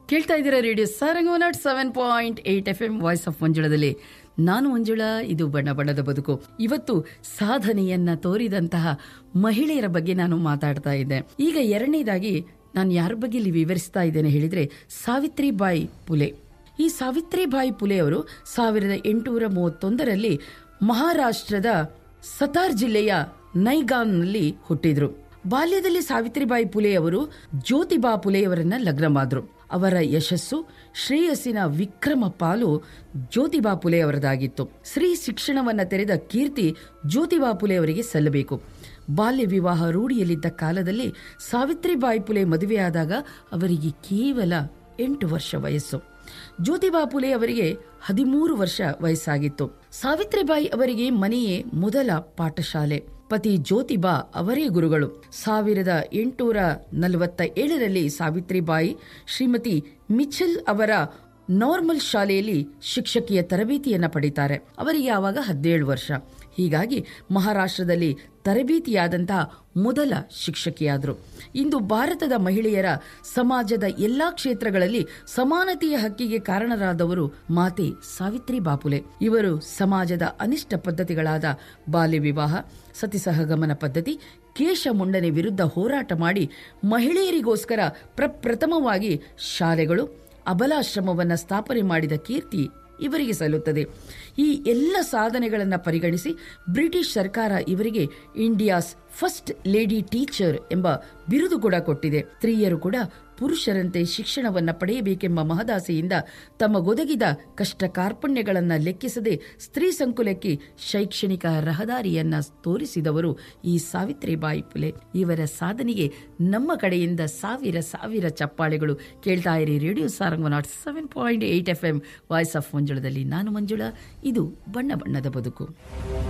ಕೇಳ್ತಾ ಇದ್ದೀರಾ radio Sarang nought seven point eight F M voice of ಮಂಜುಳದಲ್ಲಿ ನಾನು ಮಂಜುಳಾ ಇದು ಬಣ್ಣ ಬಣ್ಣದ ಬದುಕು ಇವತ್ತು ಸಾಧನೆಯನ್ನ ತೋರಿದಂತಹ ಮಹಿಳೆಯರ ಬಗ್ಗೆ ನಾನು ಮಾತಾಡ್ತಾ ಇದ್ದೆ ಈಗ ಎರಡನೇದಾಗಿ ನಾನು ಯಾರ ಬಗ್ಗೆ ಇಲ್ಲಿ ವಿವರಿಸ್ತಾ ಇದ್ದೇನೆ ಹೇಳಿದ್ರೆ ಸಾವಿತ್ರಿಬಾಯಿ ಪುಲೆ ಈ ಸಾವಿತ್ರಿಬಾಯಿ ಪುಲೆ ಅವರು ಸಾವಿರದ ಎಂಟುನೂರ ಮೂವತ್ತೊಂದರಲ್ಲಿ ಮಹಾರಾಷ್ಟ್ರದ ಸತಾರ್ ಜಿಲ್ಲೆಯ ನೈಗಾನ್ನಲ್ಲಿ ಹುಟ್ಟಿದ್ರು ಬಾಲ್ಯದಲ್ಲಿ ಸಾವಿತ್ರಿಬಾಯಿ ಪುಲೆ ಅವರು ಜ್ಯೋತಿಬಾ ಪುಲೆಯವರನ್ನ ಲಗ್ನ ಮಾಡಿದ್ರು ಅವರ ಯಶಸ್ಸು ಶ್ರೇಯಸ್ಸಿನ ವಿಕ್ರಮ ಪಾಲು ಜ್ಯೋತಿಬಾ ಪುಲೆ ಅವರದಾಗಿತ್ತು ಸ್ತ್ರೀ ಶಿಕ್ಷಣವನ್ನ ತೆರೆದ ಕೀರ್ತಿ ಜ್ಯೋತಿಬಾ ಪುಲೆ ಅವರಿಗೆ ಸಲ್ಲಬೇಕು ಬಾಲ್ಯ ವಿವಾಹ ರೂಢಿಯಲ್ಲಿದ್ದ ಕಾಲದಲ್ಲಿ ಸಾವಿತ್ರಿಬಾಯಿ ಪುಲೆ ಮದುವೆಯಾದಾಗ ಅವರಿಗೆ ಕೇವಲ ಎಂಟು ವರ್ಷ ವಯಸ್ಸು ಜ್ಯೋತಿಬಾ ಪುಲೆ ಅವರಿಗೆ ಹದಿಮೂರು ವರ್ಷ ವಯಸ್ಸಾಗಿತ್ತು ಸಾವಿತ್ರಿಬಾಯಿ ಅವರಿಗೆ ಮನೆಯೇ ಮೊದಲ ಪಾಠಶಾಲೆ ಪತಿ ಜ್ಯೋತಿಬಾ ಅವರೇ ಗುರುಗಳು ಸಾವಿರದ ಎಂಟುನೂರ ನಲವತ್ತ ಏಳರಲ್ಲಿ ಸಾವಿತ್ರಿಬಾಯಿ ಶ್ರೀಮತಿ ಮಿಚಲ್ ಅವರ ನಾರ್ಮಲ್ ಶಾಲೆಯಲ್ಲಿ ಶಿಕ್ಷಕಿಯ ತರಬೇತಿಯನ್ನ ಪಡಿತಾರೆ ಅವರಿಗೆ ಆವಾಗ ಹದಿನೇಳು ವರ್ಷ ಹೀಗಾಗಿ ಮಹಾರಾಷ್ಟ್ರದಲ್ಲಿ ತರಬೇತಿಯಾದಂತಹ ಮೊದಲ ಶಿಕ್ಷಕಿಯಾದರು ಇಂದು ಭಾರತದ ಮಹಿಳೆಯರ ಸಮಾಜದ ಎಲ್ಲಾ ಕ್ಷೇತ್ರಗಳಲ್ಲಿ ಸಮಾನತೆಯ ಹಕ್ಕಿಗೆ ಕಾರಣರಾದವರು ಮಾತೆ ಸಾವಿತ್ರಿ ಬಾಪುಲೆ ಇವರು ಸಮಾಜದ ಅನಿಷ್ಟ ಪದ್ಧತಿಗಳಾದ ಬಾಲ್ಯ ವಿವಾಹ ಸತಿಸಹಗಮನ ಪದ್ಧತಿ ಕೇಶ ಮುಂಡನೆ ವಿರುದ್ಧ ಹೋರಾಟ ಮಾಡಿ ಮಹಿಳೆಯರಿಗೋಸ್ಕರ ಪ್ರಪ್ರಥಮವಾಗಿ ಶಾಲೆಗಳು ಅಬಲಾಶ್ರಮವನ್ನ ಸ್ಥಾಪನೆ ಮಾಡಿದ ಕೀರ್ತಿ ಇವರಿಗೆ ಸಲ್ಲುತ್ತದೆ ಈ ಎಲ್ಲ ಸಾಧನೆಗಳನ್ನು ಪರಿಗಣಿಸಿ ಬ್ರಿಟಿಷ್ ಸರ್ಕಾರ ಇವರಿಗೆ ಇಂಡಿಯಾಸ್ ಫಸ್ಟ್ ಲೇಡಿ ಟೀಚರ್ ಎಂಬ ಬಿರುದು ಕೂಡ ಕೊಟ್ಟಿದೆ ಸ್ತ್ರೀಯರು ಕೂಡ ಪುರುಷರಂತೆ ಶಿಕ್ಷಣವನ್ನ ಪಡೆಯಬೇಕೆಂಬ ಮಹದಾಸೆಯಿಂದ ತಮಗೊದಗಿದ ಕಷ್ಟ ಕಾರ್ಪಣ್ಯಗಳನ್ನ ಲೆಕ್ಕಿಸದೆ ಸ್ತ್ರೀ ಸಂಕುಲಕ್ಕೆ ಶೈಕ್ಷಣಿಕ ರಹದಾರಿಯನ್ನ ತೋರಿಸಿದವರು ಈ ಸಾವಿತ್ರಿಬಾಯಿ ಪುಲೆ ಇವರ ಸಾಧನೆಗೆ ನಮ್ಮ ಕಡೆಯಿಂದ ಸಾವಿರ ಸಾವಿರ ಚಪ್ಪಾಳೆಗಳು ಕೇಳ್ತಾ ಇರಿ radio Sarang nought seven point eight F M voice of ಮಂಜುಳದಲ್ಲಿ ನಾನು ಮಂಜುಳಾ ಇದು ಬಣ್ಣ ಬಣ್ಣದ ಬದುಕು